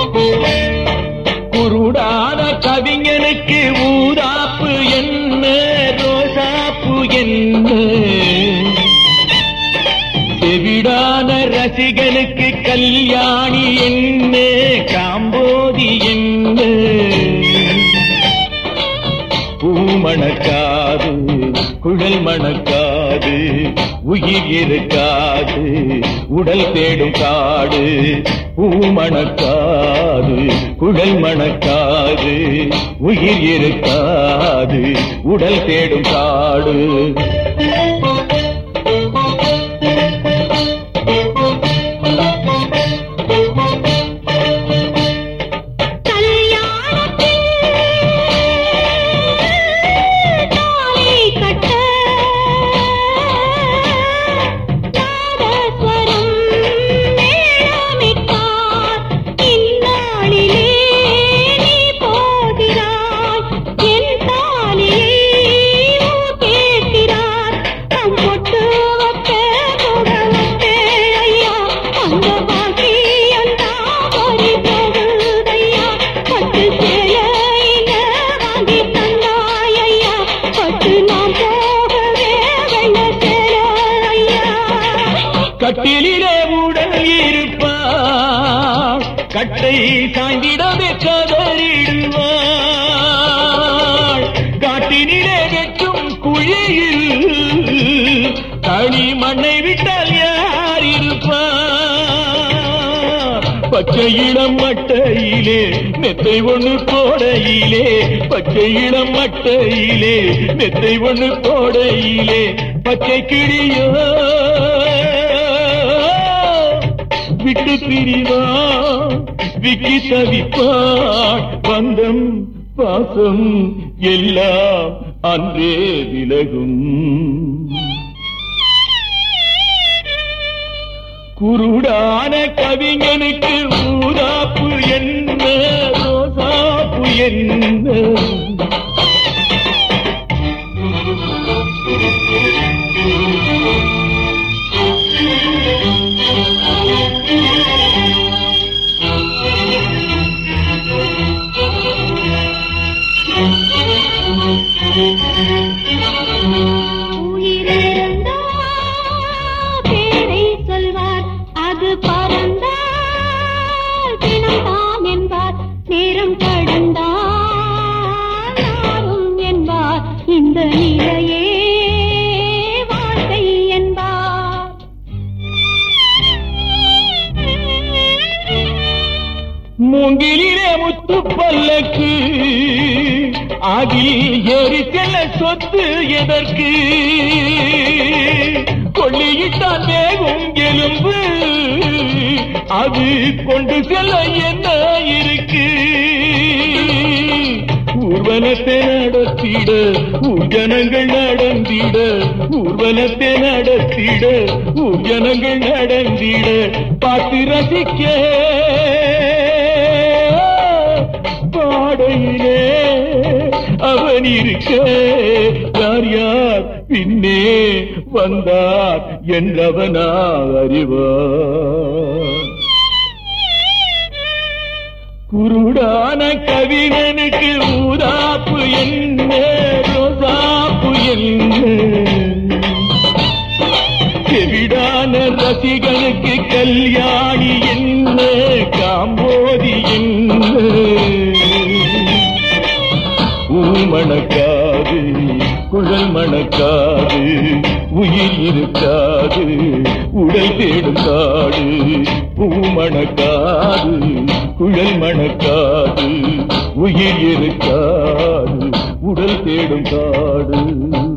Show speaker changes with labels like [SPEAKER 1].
[SPEAKER 1] குருடான கவிஞனுக்கு ஊதாப்பு என்ன ரோசாப்பு என்ன செவிடான ரசிகனுக்கு கல்யாணி என்ன காம்போதி என்ன பூ மணக்காது குழல் மணக்காது உயிர் இருக்காது உடல் தேடும் காடு பூ மணக்காது குழல் மணக்காது உயிர் இருக்காது உடல் தேடும் காடு
[SPEAKER 2] தாலி கட்ட நாதஸ்வரம் மேளமிட்டார் இந்நாளிலே நீ போகிறாய் என் தாலியை ஊர் கேட்கிறார் தம் பொட்டு வட்ட முகவட்டே ஐயா அந்த பாக்கியம் தாவரி போகுதையா பட்டு சேலையில வாங்கி தந்தாய் ஐயா பட்டு நாம் போகவே வெள்ள சேல ஐயா
[SPEAKER 1] கட்டிலே உடல் இருப்பாள் கட்டை சாய்ந்திடவே கதறிடுவாள் காட்டினிலே வெட்டும் குழியில் களி மண்ணை விட்டால் யார் இருப்பார் பச்சை இளம் மட்டையிலே மெத்தை ஒண்ணு கோடையிலே பச்சை இளம் மட்டையிலே மெத்தை ஒண்ணு கோடையிலே பச்சை கிளியோ விட்டு பிரிவா விக்கி தவிப்பாள் பந்தம் பாசம் எல்லாம் அன்றே விலகும் குருடான கவிஞனுக்கு ஊதாப்பு என்ன ரோசாப்பு என்ன
[SPEAKER 2] உயிரிழந்தா பேரை சொல்வார் அது பறந்தால் தினம்தான் என்பார் நேரம் கடந்தால் நாரும் என்பார் இந்த நிலையே வாழ்க்கை என்பார்
[SPEAKER 1] மூங்கிலே முத்து பல்லக்கு அதில் ஏறி செல்ல சொத்து எதற்கு கொள்ளியிட்டான் வேகும் எலும்பு அது கொண்டு செல்ல என்ன இருக்கு ஊர்வலத்தை நடத்திட ஊர்ஜனங்கள் நடந்திட ஊர்வலத்தை நடத்திட ஊர்ஜனங்கள் நடந்திட பார்த்து ரசிக்க பாடையிலே அவன் இருக்க யார் யார் பின்னே வந்தார் என்றவனா அறிவார் குருடான கவிஞனுக்கு ஊதாப்பு என்ன ரோசாப்பு என்ன செவிடான ரசிகனுக்கு கல்யாணி என்ன காம்போதி என்ன ஊமணக்காது குழல் மணக்காது உயிர் இருக்காது உடல் தேடும் காடு பூமணக்காது குழல் மணக்காது உயிர் இருக்காது உடல் தேடும் காடு